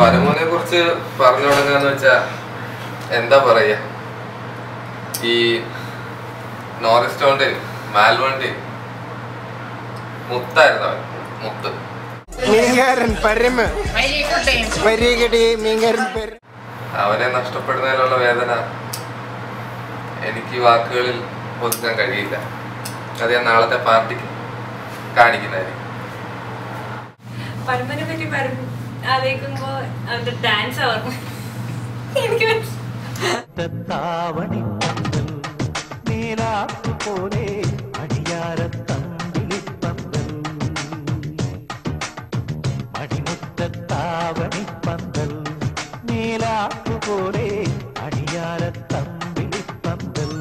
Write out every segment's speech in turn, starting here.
പരമോനെ കുറിച്ച് പറഞ്ഞു തുടങ്ങാന്ന് വെച്ചാ എന്താ പറയാ ഈ നോറിസ്റ്റോന്റെ മാൽവണ്ടി മുത്തായിരുന്നു അവൻ മുത്ത് മീൻകാരൻ പരമ വരികടി മീൻകാരൻ പരമ അവനെ നഷ്ടപ്പെടുന്നതിലുള്ള വേദന എനിക്ക് വാക്കുകളിൽ ഒതുക്കാൻ കഴിയില്ല അത് ഞാൻ നാളത്തെ പാർട്ടിക്ക് കാണിക്കുന്നതായിരിക്കും പരമ്പനെ പറ്റി പറഞ്ഞു ആലോചിക്കുമ്പോ അവന്റെ ഡാൻസ് ഓർമ്മ എനിക്ക് മനസ്സിലായി. താവണി പന്തൽ നീലാത്തുപോലെ അടിയാരത്തമ്പിളിപ്പന്തൽ മണിമുറ്റത്താവണി പന്തൽ നീലാത്തുപോലെ അടിയാരത്തമ്പിളിപ്പന്തൽ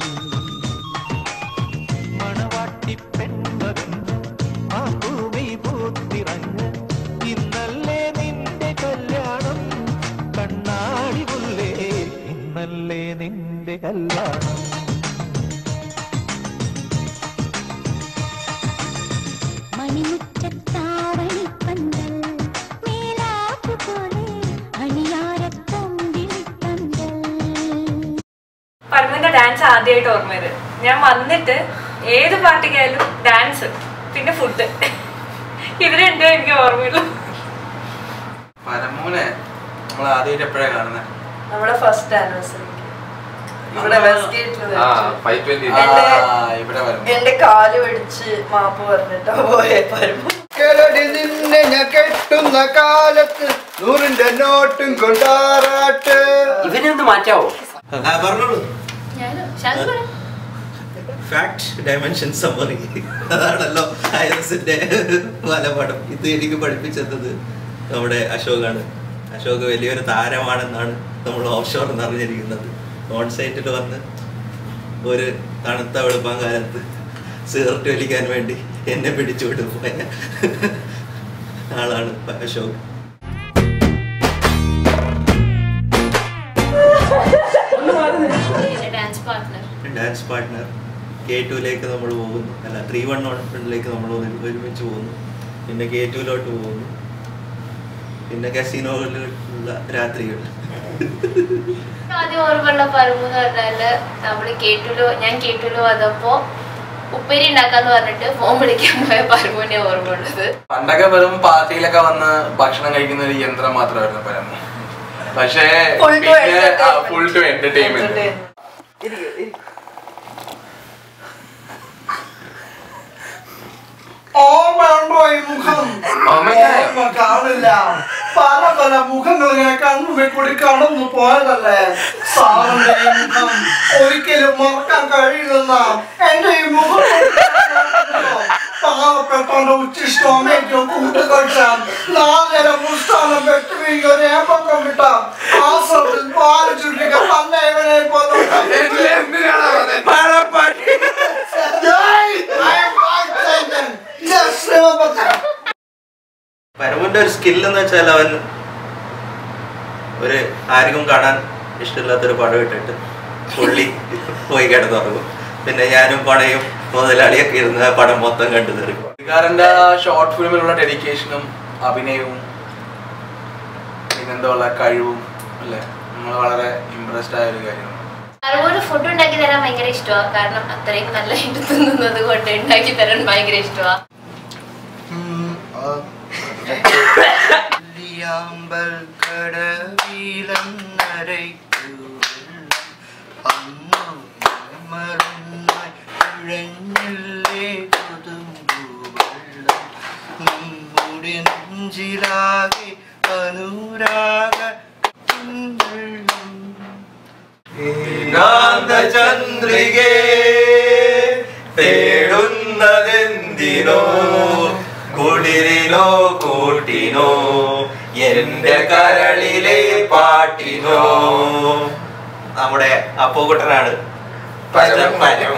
മണവാട്ടി പെൺമകന്ന് ആ ഭൂമി പൂത്തിറങ്ങ് ഇന്നല്ലേ നിന്റെ കല്യാണം കണ്ണാടി പുല്ലേ ഇന്നല്ലേ നിന്റെ കല്യാണം മണിമുറ്റത്താവണിപ്പന്തൽ മേലാപ്പുപോലെ അണിയാരത്തമ്പിളിപ്പന്തൽ പരമന്റെ ഡാൻസ് ആദ്യമായിട്ട് ഓർമ്മയത് ഞാൻ വന്നിട്ട് ഏത് പാർട്ടിക്കായാലും ഡാൻസ് പിന്നെ ഫുഡ് ഇത് രണ്ടും എനിക്ക് ഓർമ്മയുള്ളൂ പരമൂനെ നമ്മൾ ആദ്യമായിട്ട് എപ്പോഴാണ് കാണുന്നത് നമ്മുടെ ഫസ്റ്റ് ആനിവേഴ്സറി ഇവിടെ വെസ്റ്റ് ഗേറ്റിൽ ആ ഫൈവ് ട്വന്റി എന്റെ- ഇവിടെ വരും എന്റെ കാല് പിടിച്ച് മാപ്പ് പറഞ്ഞിട്ടാ പോയെ പരമു കേരടി നിന്നെ ഞാൻ കെട്ടുന്ന കാലത്ത് നൂറിന്റെ നോട്ടും കൊണ്ടാറാട്ട് ഇവനെ ഒന്ന് മാറ്റാവോ പറഞ്ഞോളൂ ശാന്തി പറ. ഫാക്ട് ഡയമെൻഷൻ സമ്മറി അതാണല്ലോ ഐറസിന്റെ വലപാഠം ഇത് എനിക്ക് പഠിപ്പിച്ചത് നമ്മുടെ അശോകാണ് അശോക് വലിയൊരു താരമാണെന്നാണ് നമ്മൾ ഓഫ്ഷോർ എന്ന് അറിഞ്ഞിരിക്കുന്നത് ഓൺ സൈറ്റിൽ വന്ന് ഒരു തണുത്ത വെളുപ്പാൻ കാലത്ത് സിഗരറ്റ് വലിക്കാൻ വേണ്ടി എന്നെ പിടിച്ചുവിട്ട് പോയ ആളാണ് Ashok dance partner dance partner K ടുവിലേക്ക് നമ്മൾ പോകുന്നു അല്ല ത്രീ വൺ വണ്ണിലേക്ക് നമ്മൾ ഒരു- ഒരുമിച്ച് പോകുന്നു പിന്നെ കെ ടുവിലോട്ട് പോകുന്നു പിന്നെ കസിനോകളിലുള്ള രാത്രികൾ ആദ്യം ഓർമ്മയുള്ള പറമ്പ് എന്ന് പറഞ്ഞാല് നമ്മള് കേട്ടുലോ ഞാൻ കേട്ടുലോ വന്നപ്പോ ഉപ്പേരി ഉണ്ടാക്കാന്ന് പറഞ്ഞിട്ട് ഫോൺ വിളിക്കാൻ പോയ പറമ്പുവിനെ ഓർമ്മയുള്ളത് പണ്ടൊക്കെ വെറും പാർട്ടിയിലൊക്കെ വന്ന് ഭക്ഷണം കഴിക്കുന്ന ഒരു യന്ത്രം മാത്രമായിരുന്നു പരമ പക്ഷേ Full to full to entertainment entertainment. ഇരിക്കൂ, ഇരിക്കൂ. ഓർമ്മയുണ്ടോ ഈ മുഖം ഓർമ്മയില്ലായോ? ഓർമ്മ കാണില്ല പല പല മുഖങ്ങൾ ഇങ്ങനെ കണ്ണുമ്പിൽ കൂടി കടന്നു പോയതല്ലേ സാറിന്റെ ഈ മുഖം ഒരിക്കലും മറക്കാൻ കഴിയില്ലെന്ന എന്റെ ഈ മുഖം പാവപ്പെട്ടോണ്ട് ഉച്ചിഷ്ടം അമ്മയ്ക്കും കൂട്ടുകെട്ടാൻ നാലര മുസ്ഥാനം വെട്ടുവീങ്ങ ഒരു ഏപ്പക്കം വിട്ട ആശ്രമത്തിൽ പാല് ചുരുട്ടിക്ക തന്നെ ഇവനെ പോലെ പരമുന്റെ ഒരു സ്കിൽ എന്ന് വെച്ചാൽ അവൻ ഒരു ആർക്കും കാണാൻ ഇഷ്ടമില്ലാത്തൊരു പടം ഇട്ടിട്ട് പുള്ളി പോയി കിടന്നുറങ്ങും പിന്നെ ഞാനും പണയും മുതലാളിയൊക്കെ ഇരുന്ന് ആ പടം മൊത്തം കണ്ടു തീർക്കും പുള്ളിക്കാരന്റെ ഷോർട്ട് ഫിലിമിലുള്ള ഡെഡിക്കേഷനും അഭിനയവും പിന്നെന്താ ഉള്ള കഴിവും അല്ലേ നമ്മൾ വളരെ ഇമ്പ്രസ്ഡ് ആയ ഒരു കാര്യമാണ് പറമ്പൂര് ഫുഡ് ഉണ്ടാക്കി തരാൻ ഭയങ്കര ഇഷ്ടമാണ് കാരണം അത്രയും നല്ല ഇത് തിന്നുന്നത് കൊണ്ട് ഉണ്ടാക്കി തരാൻ ഭയങ്കര ഇഷ്ടമാണ് ിയാമ്പൽ കടവീലം നരയ്ക്കു അന്നു മറന്നായി കുഴഞ്ഞില്ലേ കൊതുമ്പു വെള്ളം നമ്മുടെ നെഞ്ചിലാകെ അനുരാഗ വെള്ളം ചന്ദ്രികേ തേടുന്നതെന്തിനോ കുളിരിനോ കൂട്ടിനോ എന്റെ കരളിലെ പാട്ടിനോ നമ്മുടെ അപ്പൂക്കുട്ടനാണ് പരം പരമോ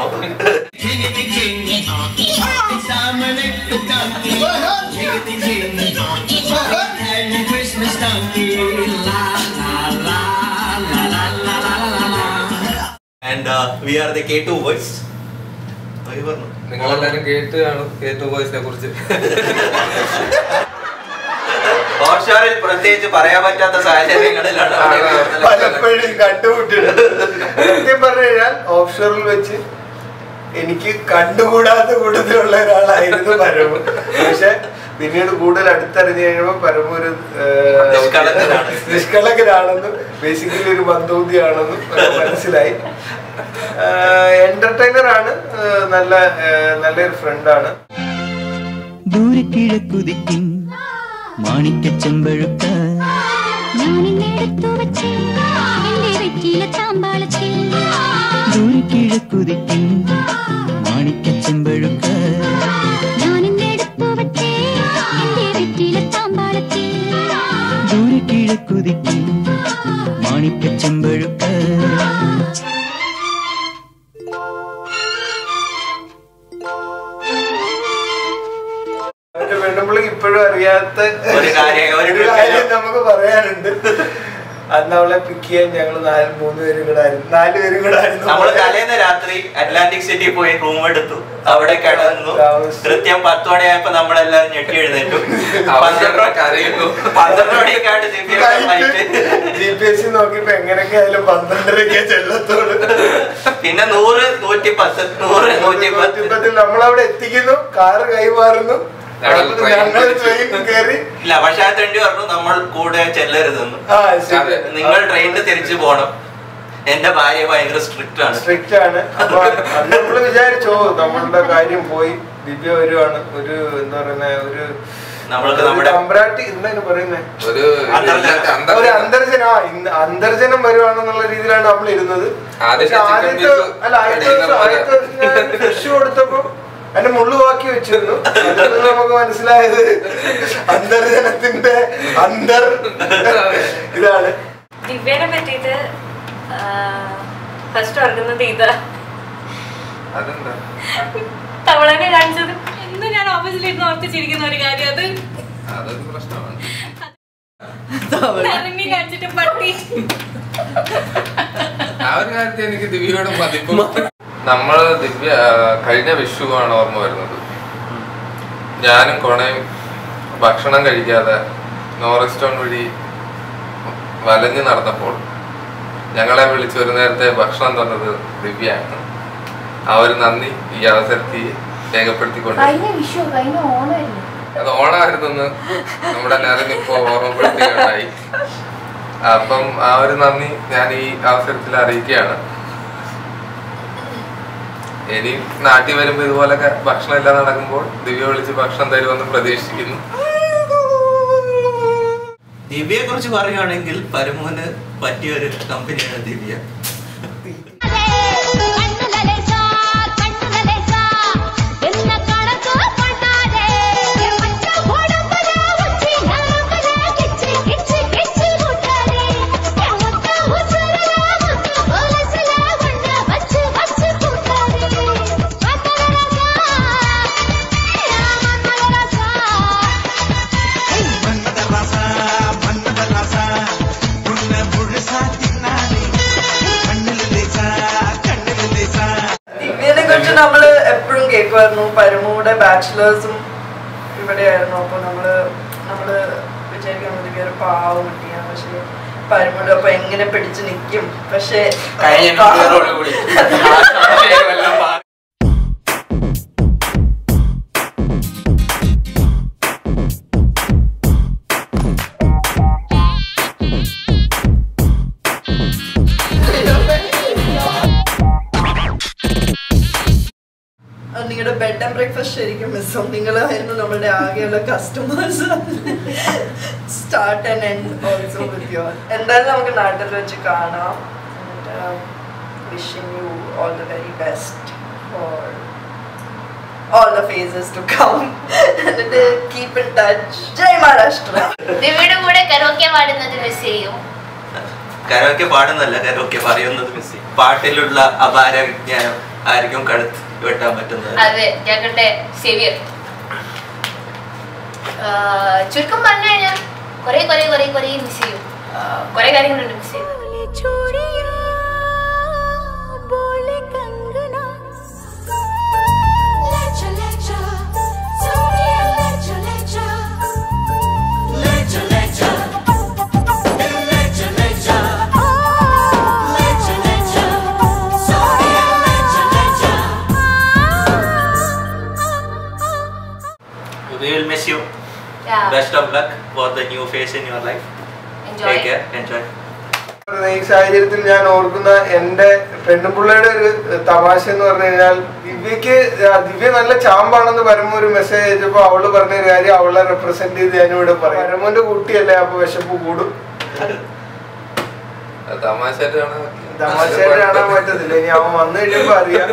and we are the K two voice പറഞ്ഞു നിങ്ങളെല്ലാരും കേട്ട് കാണും കേട്ടു വോയിസിനെ കുറിച്ച് ഓഷോറിൽ പ്രത്യേകിച്ച് പറയാൻ പറ്റാത്ത സാഹചര്യങ്ങളിലാണ് അവിടെ കൂടുതൽ പലപ്പോഴും കണ്ടുമുട്ടിയിട്ടുണ്ട് സത്യം പറഞ്ഞു കഴിഞ്ഞാൽ ഓഫ്ഷോറിൽ വെച്ച് എനിക്ക് കണ്ടുകൂടാത്ത കൂട്ടത്തിലുള്ള ഒരാളായിരുന്നു പരമു പക്ഷെ പിന്നീട് കൂടുതൽ അടുത്തറിഞ്ഞു കഴിയുമ്പോൾ പരമു ഒരു ഏഹ്, നിഷ്കളങ്കനാണ്. നിഷ്കളങ്കനാണെന്നും ബേസിക്കലി ഒരു ബന്ധൂതിയാണെന്നും മനസ്സിലായി എന്റർടൈനർ ആണ് ഏഹ്, നല്ല ഏഹ്, നല്ലൊരു ഫ്രണ്ടാണ് ദൂരെ കിഴക്കുതിക്കും മാണിക്ക ചെമ്പഴുക്ക ഞാനിന്നെടുത്തു വച്ച് എന്റെ വെറ്റിയില താമ്പാളത്തിൽ ദൂരെ കിഴക്കുതിക്കും മാണിക്ക ചെമ്പഴുക്ക ഞാനിന്നെടുത്തു വച്ച് എന്റെ വെറ്റിയില താമ്പാളത്തിൽ ദൂരെ കിഴക്കുതിക്കും മാണിക്ക ചെമ്പഴുക്ക അവന്റെ പെണ്ണുമ്പിളിക്ക് ഇപ്പോഴും അറിയാത്ത ഒരു കാര്യം, ഒരു ഒരു കാര്യം നമുക്ക് പറയാനുണ്ട് അന്ന് അവളെ പിക്ക് ചെയ്യാൻ ഞങ്ങൾ നാല് മൂന്ന് പേരും കൂടെ ആയിരുന്നു നാല് പേരും കൂടെ ആയിരുന്നു നമ്മൾ തലേന്ന് രാത്രി അറ്റ്ലാന്റിക് സിറ്റി പോയി റൂം എടുത്തു അവിടെ കിടന്നു താമസിച്ചു. കൃത്യം പത്ത് മണിയായപ്പോ നമ്മളെല്ലാരും ഞെട്ടി എഴുന്നേറ്റു അവസരം കരയുന്നു പന്ത്രണ്ട് മണിയൊക്കെയായിട്ട് ദിവ്യയുടെ flight G P S C നോക്കിയപ്പോ എങ്ങനെയൊക്കെ ആയാലും പന്ത്രണ്ടരക്കെ ചെല്ലത്തോളൂ പിന്നെ നൂറ് നൂറ്റി പത്ത് നൂറ് നൂറ്റി പത്ത് നൂറ്റിപ്പത്തിൽ നമ്മളവിടെ എത്തിക്കുന്നു കാറ് കൈമാറുന്നു ഞങ്ങൾ train ഞങ്ങൾ പിടിച്ചു. ട്രെയിൻ കയറി ഇല്ല പക്ഷെ ആ തെണ്ടി പറഞ്ഞു നമ്മൾ കൂടെ ചെല്ലരുതെന്ന് ആ ശരി അതെ. നിങ്ങൾ ട്രെയിനിൽ തിരിച്ചു പോണം എന്റെ ഭാര്യ ഭയങ്കര സ്ട്രിക്റ്റ് ആണ് സ്ട്രിക്റ്റ് ആണ് അപ്പൊ അന്ന് നമ്മള് വിചാരിച്ചോ നമ്മളുടെ കാര്യം പോയി ദിവ്യ വരുവാണ് ഒരു എന്താ പറയുന്ന ഒരു നമ്മൾക്ക് ഒരു നമ്മുടെ- തമ്പ്രാട്ടി എന്താണ് പറയുന്നത് ഒരു അന്തർജനം. അന്തർ- ഒരു അന്തർജനം ആ ഇന്ന് അന്തർജനം വരുവാണെന്നുള്ള രീതിയിലാണ് നമ്മൾ ഇരുന്നത് ആദ്യത്തെ പക്ഷെ chicken ആദ്യത്തെ piece അല്ല ആദ്യത്തെ ദിവസം കഴിക്കുന്ന ആദ്യത്തെ ദിവസം ഞാൻ ഫിഷ് കൊടുത്തപ്പോ എന്നെ മുള്ളു ബാക്കി വെച്ചിരുന്നു അതിൽ നിന്ന് നമുക്ക് മനസ്സിലായത് അന്തർജനത്തിന്റെ അന്തർ ഇതാണ് ദിവ്യനെ പറ്റിയിട്ട് ഫസ്റ്റ് ഓർക്കുന്നത് ഇതാ അതെന്താ തവളനെ കാണിച്ചത് എന്നും ഞാൻ ഓഫീസിലിരുന്ന് ഓർത്ത് ചിരിക്കുന്ന ഒരു കാര്യം അത് അതൊരു പ്രശ്നമാണ് ഇറങ്ങി കാണിച്ചിട്ട് പട്ടി ആ ഒരു കാര്യത്തിൽ എനിക്ക് ദിവ്യയോട് മതിപ്പും നമ്മൾ ദിവ്യ ആ, കഴിഞ്ഞ വിഷുവാണ് ഓർമ്മ വരുന്നത് ഞാനും കൊണയും ഭക്ഷണം കഴിക്കാതെ നോറിസ്റ്റോൺ വഴി വലഞ്ഞു നടന്നപ്പോൾ ഞങ്ങളെ വിളിച്ച് ഒരു നേരത്തെ ഭക്ഷണം തന്നത് ദിവ്യയാണ് ആ ഒരു നന്ദി ഈ അവസരത്തിൽ രേഖപ്പെടുത്തിക്കൊണ്ട് കഴിഞ്ഞ വിഷു കഴിഞ്ഞ ഓണമല്ലേ അത് ഓണമായിരുന്നെന്ന് നമ്മുടെ എല്ലാവരും ഇപ്പൊ ഓർമ്മപ്പെടുത്തുകയുണ്ടായി അപ്പം ആ ഒരു നന്ദി ഞാൻ ഈ അവസരത്തിൽ അറിയിക്കുകയാണ് ഇനി നാട്ടിൽ വരുമ്പോ ഇതുപോലൊക്കെ ഭക്ഷണം എല്ലാം നടക്കുമ്പോൾ ദിവ്യ വിളിച്ച് ഭക്ഷണം തരുമെന്ന് പ്രതീക്ഷിക്കുന്നു ദിവ്യയെ കുറിച്ച് പറയുകയാണെങ്കിൽ പരമോന് പറ്റിയ ഒരു കമ്പനിയാണ് ദിവ്യ കണ്ണുകളേസാ കണ്ണുകളേസാ എന്ന കണക്ക് കൊണ്ടാരേ മച്ച ഓടുമ്പല ഉച്ചി നരമ്പല കിച്ച് കിച്ച് കിച്ച് കൂട്ടാരേ മുത്ത ഉസരല മുത്ത പോലസല വണ്ണ വച്ച് വച്ച് കൂട്ടാരേ മത്തലരസാ മത്തലരസാ ദിവ്യനെ കുറിച്ച് നമ്മള് എപ്പോഴും കേൾക്കുമായിരുന്നു പരമൂടെ ബാച്ചിലേഴ്സും ഇവിടെയായിരുന്നു അപ്പൊ നമ്മള് നമ്മള് വിചാരിക്കുന്നു ദിവ്യ ഒരു പാവം കുട്ടിയാണ് പക്ഷെ പരമൂടെ അപ്പൊ എങ്ങനെ പിടിച്ചു നിൽക്കും പക്ഷെ കഴിഞ്ഞ കൂടി നിങ്ങളുടെ ബെഡ് ആൻഡ് ബ്രേക്ക്ഫാസ്റ്റ് ശരിക്കും മിസ്സും നിങ്ങളായിരുന്നു നമ്മുടെ ആകെയുള്ള customers start and end also with your എന്തായാലും നമുക്ക് നാട്ടിൽ വെച്ച് കാണാം wishing you all the very best for all the phases to come എന്നിട്ട് keep in touch Jai Maharashtra ദിവ്യയുടെ കൂടെ കരോക്കെ പാടുന്നത് മിസ് ചെയ്യും കരോക്കെ പാടുന്നല്ല കരോക്കെ പറയുന്നത് മിസ് ചെയ്യും. പാട്ടിലുള്ള അപാര വിജ്ഞാനം ആർക്കും കടുത്ത് വെട്ടാൻ പറ്റുന്നത് അതെ ഞങ്ങളുടെ സേവിയർ ചുരുക്കം പറഞ്ഞു കഴിഞ്ഞാൽ കുറെ കുറെ കുറെ കുറെ മിസ് ചെയ്യും ആ, കുറെ കാര്യങ്ങളുണ്ട് മിസ് ചെയ്യും बोले चूड़िया बोले कंगना लेचा लेचा चूड़िया लेचा लेचा लेचा Yeah. Best of luck for the new phase in your life. Enjoy. Take care. Enjoy. ഈ സാഹചര്യത്തിൽ ഞാൻ ഓർക്കുന്ന എന്റെ പെണ്ണുപിള്ളയുടെ ഒരു തമാശ എന്ന് പറഞ്ഞു കഴിഞ്ഞാൽ ദിവ്യക്ക് ആ, ദിവ്യ നല്ല ചാമ്പാണെന്ന് പരമ ഒരു മെസ്സേജ് അയച്ചപ്പോ അവള് പറഞ്ഞ ഒരു കാര്യം അവളെ റെപ്രസെന്റ് ചെയ്ത് ഞാനിവിടെ പറയും പരമന്റെ കുട്ടിയല്ലേ അപ്പൊ വിശപ്പ് കൂടും അത് തമാശയായിട്ടാണ് തമാശയായിട്ട് കാണാൻ പറ്റത്തില്ല ഇനി അവൻ വന്നു കഴിയുമ്പോ അറിയാം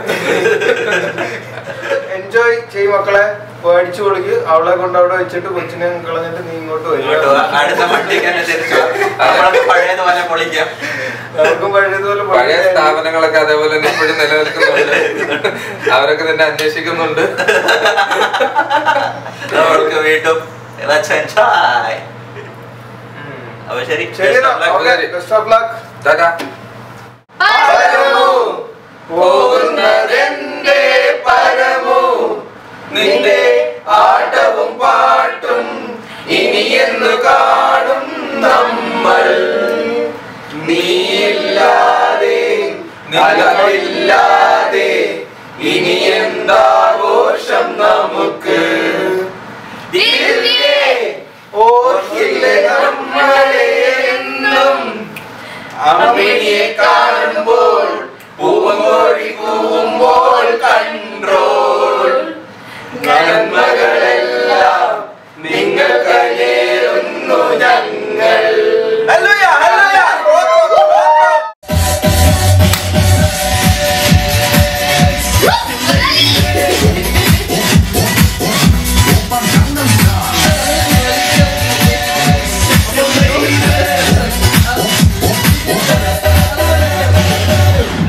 എൻജോയ് ചെയ്യും മക്കളെ അടിച്ചു കൊടുക്ക് അവളെ കൊണ്ട് അവിടെ വെച്ചിട്ട് കൊച്ചിനെ കളഞ്ഞിട്ട് നീ ഇങ്ങോട്ട് ഇങ്ങോട്ട് വാ. അടുത്ത വണ്ടിക്ക് തന്നെ തിരിച്ചു വാ. നമ്മളൊക്കെ പഴയതുപോലെ പൊളിക്കാം നമുക്കും പഴയതുപോലെ പഴയ പഠിക്കാൻ- സ്ഥാപനങ്ങളൊക്കെ അതേപോലെ തന്നെ ഇപ്പോഴും നിലനിൽക്കുന്നുണ്ട് അവരൊക്കെ തന്നെ അന്വേഷിക്കുന്നുണ്ട് നമ്മൾക്ക് വീണ്ടും let's enjoy. അപ്പൊ ശരി ശരി best of luck. Okay best of luck tata പോകുന്നതെന്റെ പരമു നിന്റെ ആട്ടവും പാട്ടും ഇനിയെന്നു കാണും നമ്മൾ നീയില്ലാതെ നിലവില്ലാതെ ഇനി എന്താഘോഷം നമുക്ക് ദിവ്യേ, ഓർക്കില്ലേ നമ്മളെ എന്നും അമ്മിണിയെ കാണുമ്പോൾ പൂവങ്കോഴി കൂവുമ്പോൾ കൺട്രോൾ നന്മകളെല്ലാം നിങ്ങൾക്ക് നേരുന്നു ഞങ്ങൾ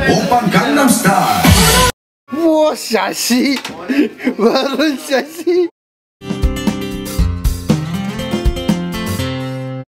哇，陕西，我是陕西。